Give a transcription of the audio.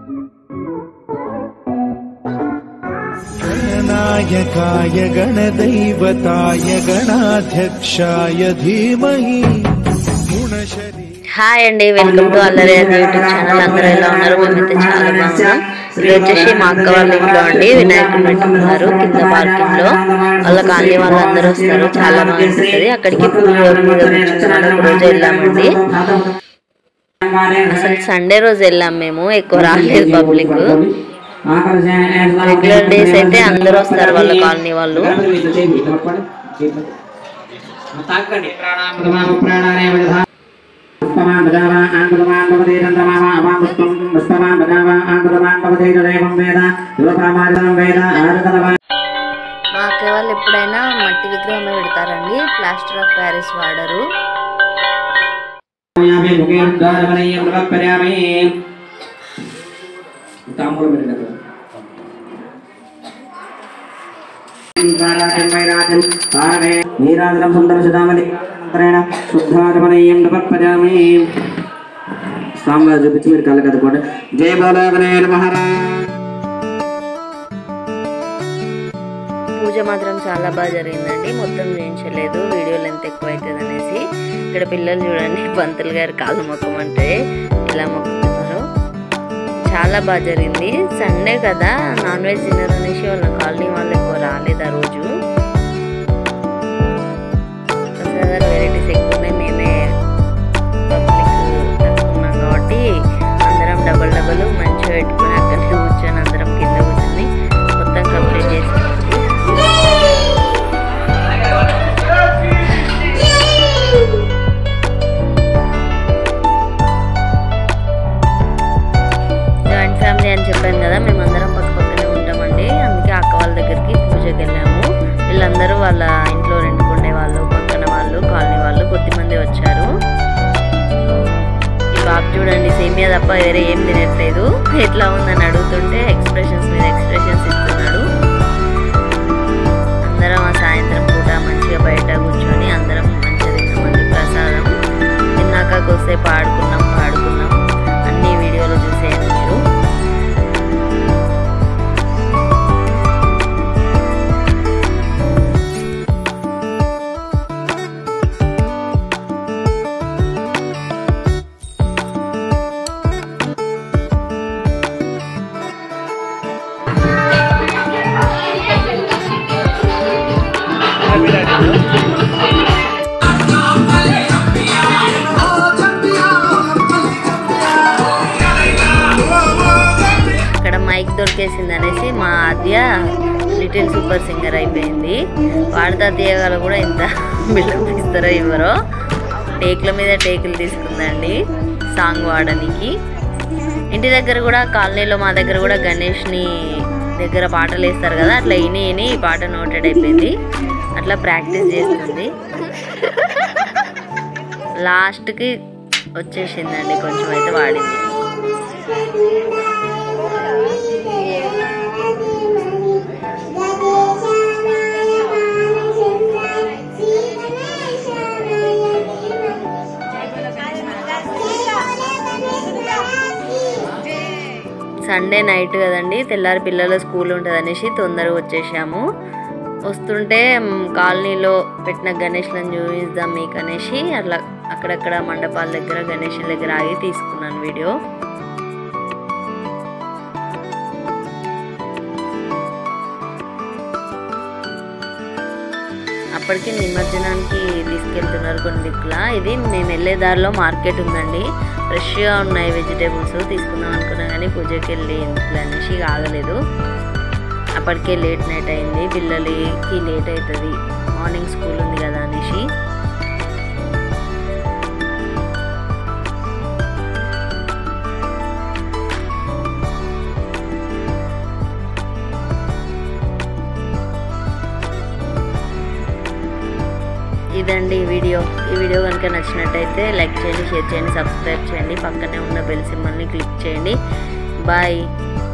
गणनायकाय गणदैवताय गणाध्यक्षाय धीमहि गुणशरी హాయ్ అండి వెల్కమ్ టు అల్లరి అది యూట్యూబ్ ఛానల్ అందరూ ఎలా ఉన్నారు మేమైతే చాలా బాగున్నాం ఇది వచ్చేసి మా అక్క వాళ్ళ ఇంట్లో అండి వినాయకుడు పెట్టుకున్నారు కింద పార్కింగ్ లో వాళ్ళ కాలనీ వాళ్ళందరూ వస్తారు చాలా బాగా అనిపిస్తుంది అక్కడికి పూజ మీద కూర్చున్నాడు ఒక రోజు వెళ్ళామండి అసలు సండే రోజు వెళ్ళాం మేము ఎక్కువ రాలేదు పబ్లిక్ రెగ్యులర్ డేస్ అయితే అందరూ వస్తారు వాళ్ళ కాలనీ వాళ్ళు తాకండి ప్రాణాయామ ప్రాణాయామ పుష్పమాన్ భజావా ఆంగులమాన్ భవతే చంద్రమామ అవాం పుష్పం పుష్పమాన్ భజావా ఆంగులమాన్ భవతే దేవం వేద యువకామారితం వేద ఆరుతలవా మా అక్క వాళ్ళు ఎప్పుడైనా మట్టి విగ్రహమే పెడతారండి ప్లాస్టర్ ఆఫ్ ప్యారిస్ వాడరు యామి ముఖే ఉద్దారవనీయం నమఃపర్యామి తాంబూలం పెట్టిన నీరాజనం సుందర సుధామలి అంతరేణ శుద్ధారమణీయం నమఃపర్యామి స్వామివారు చూపించి మీరు కళ్ళ కదుకోండి జయ బోలాగనేల మహారాజ్ పూజ మాత్రం చాలా బాగా జరిగిందండి మొత్తం చేయించలేదు వీడియో లెంత్ ఎక్కువ అవుతుంది అనేసి ఇక్కడ పిల్లలు చూడండి పంతులు గారు కాళ్ళు మొక్కమంటే ఇలా మొక్కుతున్నారు చాలా బాగా జరిగింది సండే కదా నాన్ వెజ్ తినరు అనేసి వాళ్ళ కాలనీ వాళ్ళు ఎక్కువ రాలేదు ఆ రోజు ప్రసాదాలు వెరైటీస్ ఎక్కువ ఉన్నాయి మేమే పబ్లిక్ తక్కున్నాం కాబట్టి అందరం డబల్ డబల్ మంచిగా పెట్టుకుని అక్కడ కూర్చొని అందరం కింద కూర్చొని మొత్తం కంప్లీట్ చేసాం జాయింట్ ఫ్యామిలీ అని చెప్పాను కదా మేమందరం పక్క పక్కనే ఉంటామండి అందుకే అక్క వాళ్ళ దగ్గరికి పూజకి వెళ్ళాము వీళ్ళందరూ వాళ్ళ ఇంట్లో రెండుకుండే వాళ్ళు పక్కన వాళ్ళు కాలనీ వాళ్ళు కొద్దిమంది వచ్చారు ఈ బాబు చూడండి సేమియా తప్ప వేరే ఏం తినట్లేదు ఎట్లా ఉందని అడుగుతుంటే ఎక్స్ప్రెషన్స్ మీద ఎక్స్ప్రెషన్స్ ఇస్తున్నాడు అందరం ఆ సాయంత్రం పూట మంచిగా బయట కూర్చొని అందరం మంచిగా తిన్నామండి ప్రసాదం తిన్నాక కొద్దిసేపు ఆడుకున్నాం పాడుకున్నాం అన్ని వీడియోలు చూసేయండి మీరు ఇక్కడ మైక్ దొరికేసింది అనేసి మా ఆద్య లిటిల్ సూపర్ సింగర్ అయిపోయింది వాడతా తీయగల కూడా ఇంత బిల్డప్ ఇస్తారో ఇవ్వరో టేకుల మీద టేకులు తీసుకుందండి సాంగ్ వాడడానికి ఇంటి దగ్గర కూడా కాలనీలో మా దగ్గర కూడా గణేష్ని దగ్గర పాటలు వేస్తారు కదా అట్లా ఇని ఇని ఈ పాట నోటెడ్ అయిపోయింది అట్లా ప్రాక్టీస్ చేస్తుంది లాస్ట్కి వచ్చేసిందండి కొంచెం అయితే వాడింది సండే నైట్ కదండి తెల్లారి పిల్లల స్కూల్ ఉంటుంది అనేసి తొందరగా వచ్చేసాము వస్తుంటే మ్, కాలనీలో పెట్టిన గణేష్లను చూపిద్దాం మీకు అనేసి అట్లా అక్కడక్కడ మండపాల దగ్గర గణేషుల దగ్గర ఆగి తీసుకున్నాను వీడియో అప్పటికి నిమజ్జనానికి తీసుకెళ్తున్నారు కొన్ని దిక్కులా ఇది మేము వెళ్ళే దారిలో మార్కెట్ ఉందండి ఫ్రెష్గా ఉన్నాయి వెజిటేబుల్స్ తీసుకుందాం అనుకున్నా కానీ పూజకి వెళ్ళి ఇంట్లో అనేసి ఆగలేదు అప్పటికే లేట్ నైట్ అయింది పిల్లలకి లేట్ అవుతుంది మార్నింగ్ స్కూల్ ఉంది కదా అనేసి ఇదండి ఈ వీడియో ఈ వీడియో కనుక నచ్చినట్టయితే లైక్ చేయండి షేర్ చేయండి సబ్స్క్రైబ్ చేయండి పక్కనే ఉన్న బెల్ సింబల్ని క్లిక్ చేయండి బాయ్